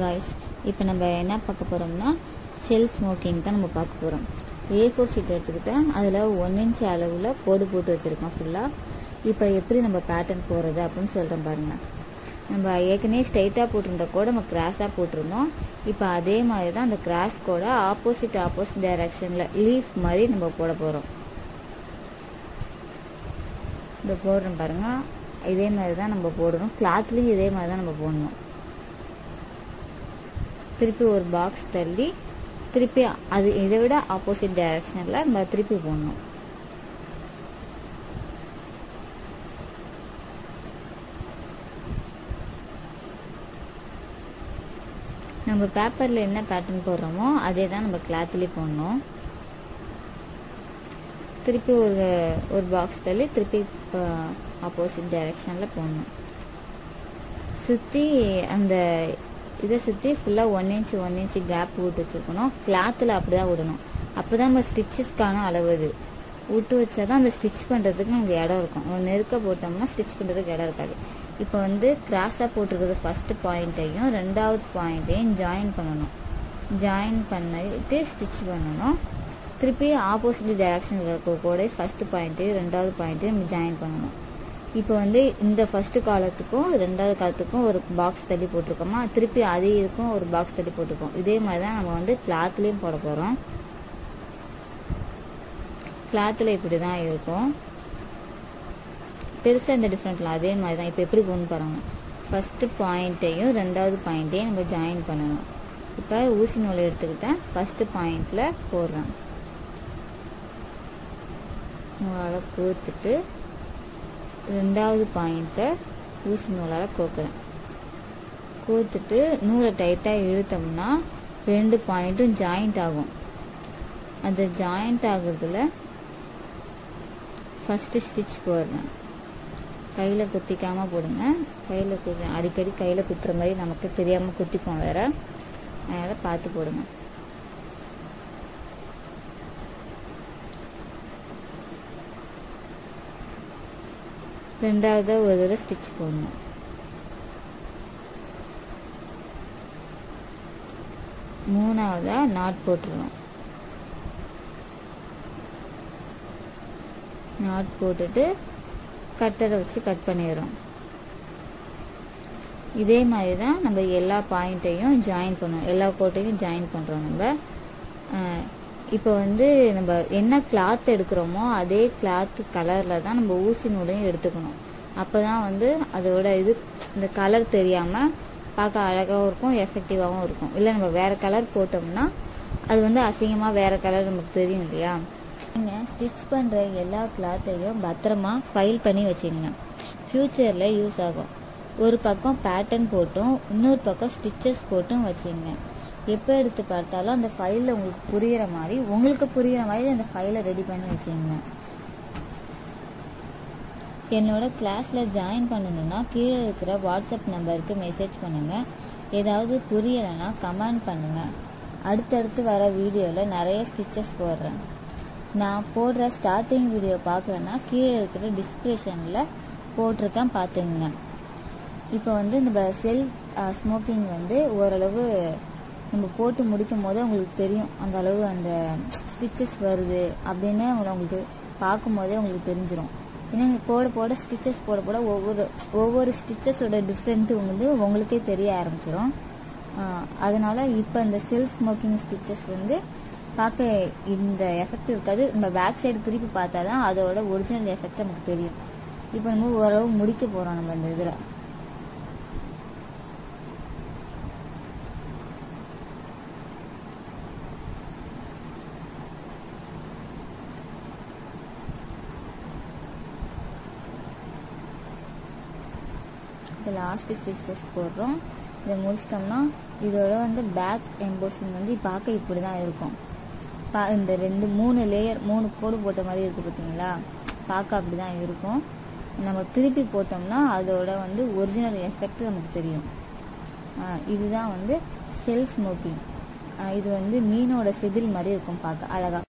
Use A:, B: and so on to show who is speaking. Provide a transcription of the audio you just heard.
A: guys இப்போ நம்ம என்ன பார்க்க போகிறோம்னா ஷெல் ஸ்மோக்கிங் தான் நம்ம பார்க்க போகிறோம் ஏ ஃபோர் ஷீட் எடுத்துக்கிட்டால் அதில் ஒன் இன்ச் அளவில் கோடு போட்டு வச்சுருக்கோம் ஃபுல்லாக இப்போ எப்படி நம்ம பேட்டர்ன் போடுறது அப்படின்னு சொல்கிறோம் பாருங்க நம்ம ஏற்கனவே ஸ்ட்ரைட்டாக போட்டிருந்த கோடை நம்ம கிராஸாக போட்டிருந்தோம் இப்போ அதே மாதிரி தான் அந்த கிராஸ் கோடை ஆப்போசிட் ஆப்போசிட் டைரக்ஷனில் லீஃப் மாதிரி நம்ம போட போகிறோம் இந்த போடுறோம் பாருங்க இதே மாதிரி தான் நம்ம போடணும் கிளாத்லேயும் இதே மாதிரி தான் நம்ம போடணும் திருப்பி ஒரு பாக்ஸ் தள்ளி திருப்பி அது இதை விட ஆப்போசிட் டைரக்ஷனில் நம்ம திருப்பி போடணும் நம்ம பேப்பரில் என்ன பேட்டர்ன் போடுறோமோ அதே தான் நம்ம கிளாத்லேயே போடணும் திருப்பி ஒரு ஒரு பாக்ஸ் தள்ளி திருப்பி ஆப்போசிட் டைரக்ஷனில் போடணும் சுற்றி அந்த இதை சுற்றி ஃபுல்லாக one inch one inch gap விட்டு வச்சுருக்கணும் கிளாத்தில் அப்படி தான் விடணும் அப்போ தான் நம்ம ஸ்டிச்சஸ்க்கான அளவு இது விட்டு வச்சா தான் அந்த ஸ்டிச் பண்ணுறதுக்கு நமக்கு இடம் இருக்கும் நம்ம நெருக்க போட்டோம்னா ஸ்டிச் பண்ணுறதுக்கு இடம் இருக்காது இப்போ வந்து கிராஸாக போட்டிருக்கிறது ஃபஸ்ட்டு பாயிண்ட்டையும் ரெண்டாவது பாயிண்ட்டையும் ஜாயின் பண்ணணும் ஜாயின் பண்ணிட்டு ஸ்டிச் பண்ணணும் திருப்பி ஆப்போசிட் டைரக்ஷனில் இருக்க கூட ஃபஸ்ட்டு பாயிண்ட்டு ரெண்டாவது பாயிண்ட்டு நம்ம ஜாயின் பண்ணணும் இப்போ வந்து இந்த ஃபஸ்ட்டு காலத்துக்கும் ரெண்டாவது காலத்துக்கும் ஒரு பாக்ஸ் தள்ளி போட்டிருக்கோமா திருப்பி அதே இதுக்கும் ஒரு பாக்ஸ் தள்ளி போட்டிருக்கோம் இதே மாதிரி தான் நம்ம வந்து கிளாத்லேயும் போட போகிறோம் கிளாத்தில் இப்படி தான் இருக்கும் பெருசாக இந்த டிஃப்ரெண்ட்ல அதே மாதிரி தான் இப்போ எப்படி கொண்டு பாருங்க ஃபஸ்ட்டு பாயிண்ட்டையும் ரெண்டாவது பாயிண்ட்டையும் நம்ம ஜாயின் பண்ணணும் இப்போ ஊசி நூலை எடுத்துக்கிட்டேன் ஃபஸ்ட்டு பாயிண்டில் போடுறேன் நூலால் கோத்துட்டு ரெண்டாவது பாயிண்ட்டை ஊசி நூலால் கோக்குறேன் கோத்துட்டு நூலை டைட்டாக இழுத்தோம்னா ரெண்டு பாயிண்ட்டும் ஜாயிண்ட் ஆகும் அந்த ஜாயிண்ட் ஆகுறதுல ஃபஸ்ட்டு ஸ்டிச் போடுறேன் கையில் குத்திக்காமல் போடுங்க கையில் குத்தி அடிக்கடி கையில் குத்துற மாதிரி நமக்கு தெரியாமல் குத்திப்போம் வேற அதனால் பார்த்து போடுங்க ரெண்டாவது ஒரு தடவை ஸ்டிச் போடணும் மூணாவதாக நாட் போட்டுருணும் நாட் போட்டுட்டு கட்டரை வச்சு கட் பண்ணிடுறோம் இதே மாதிரி தான் நம்ம எல்லா பாயிண்ட்டையும் ஜாயின் பண்ணணும் எல்லா கோட்டையும் ஜாயின் பண்ணுறோம் நம்ம இப்போ வந்து நம்ம என்ன கிளாத் எடுக்கிறோமோ அதே கிளாத் கலரில் தான் நம்ம ஊசி நூலையும் எடுத்துக்கணும் அப்போ தான் வந்து அதோட இது இந்த கலர் தெரியாமல் பார்க்க அழகாகவும் இருக்கும் எஃபெக்டிவாகவும் இருக்கும் இல்லை நம்ம வேறு கலர் போட்டோம்னா அது வந்து அசிங்கமாக வேறு கலர் நமக்கு தெரியும் இல்லையா நீங்கள் ஸ்டிச் பண்ணுற எல்லா கிளாத்தையும் பத்திரமா ஃபைல் பண்ணி வச்சுங்க ஃப்யூச்சரில் யூஸ் ஆகும் ஒரு பக்கம் பேட்டர்ன் போட்டும் இன்னொரு பக்கம் ஸ்டிச்சஸ் போட்டும் வச்சுங்க எப்போ எடுத்து பார்த்தாலும் அந்த ஃபைலில் உங்களுக்கு புரிகிற மாதிரி உங்களுக்கு புரிகிற மாதிரி அந்த ஃபைலை ரெடி பண்ணி வச்சுங்க என்னோட கிளாஸில் ஜாயின் பண்ணணுன்னா கீழே இருக்கிற வாட்ஸ்அப் நம்பருக்கு மெசேஜ் பண்ணுங்கள் ஏதாவது புரியலைன்னா கமெண்ட் பண்ணுங்கள் அடுத்தடுத்து வர வீடியோவில் நிறைய ஸ்டிச்சஸ் போடுறேன் நான் போடுற ஸ்டார்டிங் வீடியோ பார்க்கலன்னா கீழே இருக்கிற டிஸ்கிரிப்ஷனில் போட்டிருக்கேன் பார்த்துங்க இப்போ வந்து இந்த செல் ஸ்மோக்கிங் வந்து ஓரளவு நம்ம போட்டு முடிக்கும் போது உங்களுக்கு தெரியும் அந்த அளவு அந்த ஸ்டிச்சஸ் வருது அப்படின்னு உங்களுக்கு பார்க்கும் போதே உங்களுக்கு தெரிஞ்சிடும் ஏன்னா போட போட ஸ்டிச்சஸ் போட போட ஒவ்வொரு ஒவ்வொரு ஸ்டிச்சஸோட டிஃப்ரெண்ட்டு வந்து உங்களுக்கே தெரிய ஆரம்பிச்சிடும் அதனால இப்போ இந்த செல் ஸ்மோக்கிங் ஸ்டிச்சஸ் வந்து பார்க்க இந்த எஃபெக்ட் இருக்காது நம்ம பேக் சைடு திருப்பி பார்த்தா தான் அதோட ஒரிஜினல் எஃபெக்ட் நமக்கு தெரியும் இப்போ நம்ம ஓரளவு முடிக்க போகிறோம் நம்ம இந்த இதில் இப்போ லாஸ்ட் ஸ்டிச்சஸ் போடுறோம் இதை முடிச்சிட்டோம்னா இதோட வந்து பேக் எம்போசிங் வந்து பார்க்க இப்படி தான் இருக்கும் பா இந்த ரெண்டு மூணு லேயர் மூணு கோடு போட்ட மாதிரி இருக்குது பார்த்தீங்களா பார்க்க அப்படி தான் இருக்கும் நம்ம திருப்பி போட்டோம்னா அதோட வந்து ஒரிஜினல் எஃபெக்ட் நமக்கு தெரியும் இதுதான் வந்து செல் ஸ்மோக்கிங் இது வந்து மீனோட செதில் மாதிரி இருக்கும் பார்க்க அழகாக